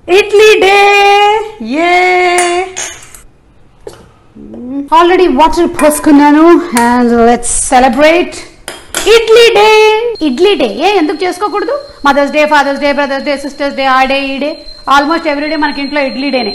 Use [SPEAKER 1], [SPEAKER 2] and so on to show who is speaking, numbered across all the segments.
[SPEAKER 1] Idli day ఏ already water పోసుకున్నాను and let's celebrate idli day idli day ఏ ఎందుకు చేసుకోకూడదు mother's day father's day brother's day sister's day ఆ డే ఈ డే ఆల్మోస్ట్ ఎవ్రీ డే మనకి ఇంట్లో ఇడ్లీ డేనే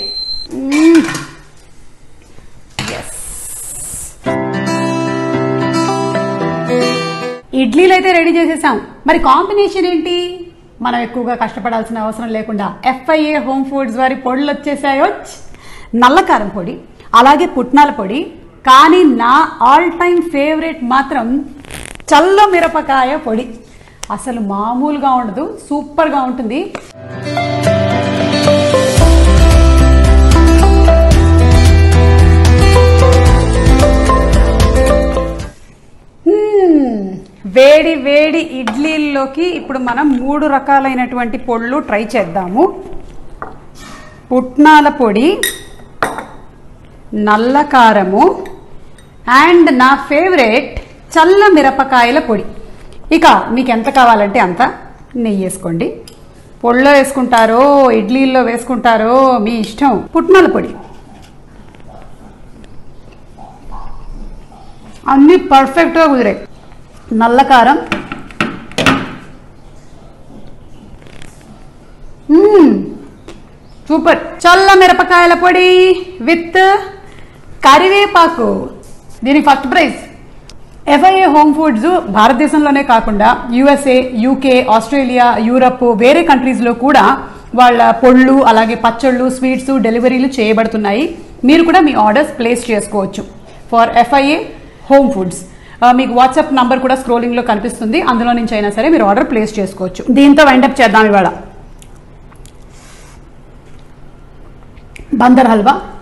[SPEAKER 1] ఇడ్లీలు అయితే రెడీ చేసేసాం మరి కాంబినేషన్ ఏంటి మనం ఎక్కువగా కష్టపడాల్సిన అవసరం లేకుండా ఎఫ్ఐఏ హోమ్ ఫుడ్స్ వారి పొడులు వచ్చేసాయో నల్లకారం పొడి అలాగే పుట్నాల పొడి కానీ నా ఆల్ టైమ్ ఫేవరెట్ మాత్రం చల్ల మిరపకాయ పొడి అసలు మామూలుగా ఉండదు సూపర్గా ఉంటుంది మ్మ్. వేడి వేడి ఇడ్లీల్లోకి ఇప్పుడు మనం మూడు రకాలైనటువంటి పొడులు ట్రై చేద్దాము పుట్నాల పొడి నల్ల కారము అండ్ నా ఫేవరెట్ చల్ల మిరపకాయల పొడి ఇక మీకు ఎంత కావాలంటే అంత నెయ్యి వేసుకోండి పొడిలో వేసుకుంటారో ఇడ్లీల్లో వేసుకుంటారో మీ ఇష్టం పుట్నాల పొడి అన్నీ పర్ఫెక్ట్గా కుదిరాయి నల్ల కారం మ్మ్. సూపర్ చల్ల మిరపకాయల పొడి విత్ కరివేపాకు దీనికి first prize FIA home foods భారతదేశంలోనే కాకుండా యుఎస్ఏ యూకే ఆస్ట్రేలియా యూరప్ వేరే కంట్రీస్లో కూడా వాళ్ళ పొళ్ళు అలాగే పచ్చళ్ళు స్వీట్స్ డెలివరీలు చేయబడుతున్నాయి మీరు కూడా మీ ఆర్డర్స్ ప్లేస్ చేసుకోవచ్చు ఫర్ ఎఫ్ఐఏ హోమ్ ఫుడ్స్ ఆ, మీకు వాట్సాప్ నంబర్ కూడా స్క్రోలింగ్లో కనిపిస్తుంది అందులో నుంచి అయినా సరే మీరు ఆర్డర్ ప్లేస్ చేసుకోవచ్చు దీంతో వైండప్ చేద్దాం ఇవాళ బందర్ హల్వా